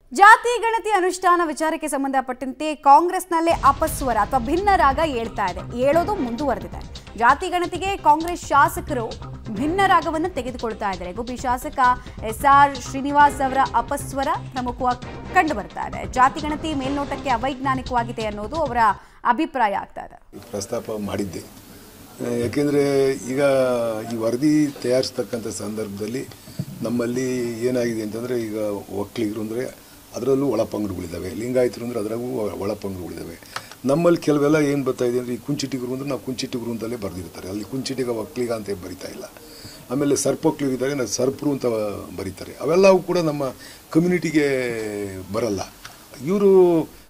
ಜಾತಿ ಗಣತಿ ಅನುಷ್ಠಾನ ವಿಚಾರಕ್ಕೆ ಸಂಬಂಧಪಟ್ಟಂತೆ ಕಾಂಗ್ರೆಸ್ನಲ್ಲೇ ಅಪಸ್ವರ ಅಥವಾ ಭಿನ್ನ ರಾಗ ಏಳ್ತಾ ಇದೆ ಏಳೋದು ಮುಂದುವರೆದಿದೆ ಜಾತಿ ಗಣತಿಗೆ ಕಾಂಗ್ರೆಸ್ ಶಾಸಕರು ಭಿನ್ನ ರಾಗವನ್ನು ತೆಗೆದುಕೊಳ್ತಾ ಇದ್ದಾರೆ ಗುಬ್ಬಿ ಶಾಸಕ ಎಸ್ ಆರ್ ಶ್ರೀನಿವಾಸ್ ಅವರ ಅಪಸ್ವರ ಪ್ರಮುಖವಾಗಿ ಕಂಡು ಬರ್ತಾ ಇದೆ ಜಾತಿ ಗಣತಿ ಮೇಲ್ನೋಟಕ್ಕೆ ಅವೈಜ್ಞಾನಿಕವಾಗಿದೆ ಅನ್ನೋದು ಅವರ ಅಭಿಪ್ರಾಯ ಆಗ್ತಾ ಇದೆ ಪ್ರಸ್ತಾಪ ಮಾಡಿದ್ದೆ ಆ, ಯಾಕೆಂದರೆ ಈಗ ಈ ವರದಿ ತಯಾರಿಸ್ತಕ್ಕಂಥ ಸಂದರ್ಭದಲ್ಲಿ ನಮ್ಮಲ್ಲಿ ಏನಾಗಿದೆ ಅಂತಂದರೆ ಈಗ ಒಕ್ಕಲಿಗರು ಅಂದರೆ ಅದರಲ್ಲೂ ಒಳಪಂಗಡಗಳಿದ್ದಾವೆ ಲಿಂಗಾಯತರು ಅಂದರೆ ಅದರಾಗೂ ಒಳಪಂಗಡಗಳಿದ್ದಾವೆ ನಮ್ಮಲ್ಲಿ ಕೆಲವೆಲ್ಲ ಏನು ಬರ್ತಾ ಇದೆ ಅಂದರೆ ಈ ಕುಂಚಿಟಿಗರು ಅಂದರೆ ನಾವು ಕುಂಚಿಟಿಗರು ಅಂತಲೇ ಬರೆದಿರ್ತಾರೆ ಅಲ್ಲಿ ಕುಂಚಿಟಿಗ ಒಕ್ಕಲಿಗ ಅಂತ ಬರಿತಾ ಇಲ್ಲ ಆಮೇಲೆ ಸರ್ಪೊಕ್ಲಿಗರು ಇದ್ದಾರೆ ನಾವು ಸರ್ಪರು ಅಂತ ಬರೀತಾರೆ ಅವೆಲ್ಲವೂ ಕೂಡ ನಮ್ಮ ಕಮ್ಯುನಿಟಿಗೆ ಬರಲ್ಲ ಇವರು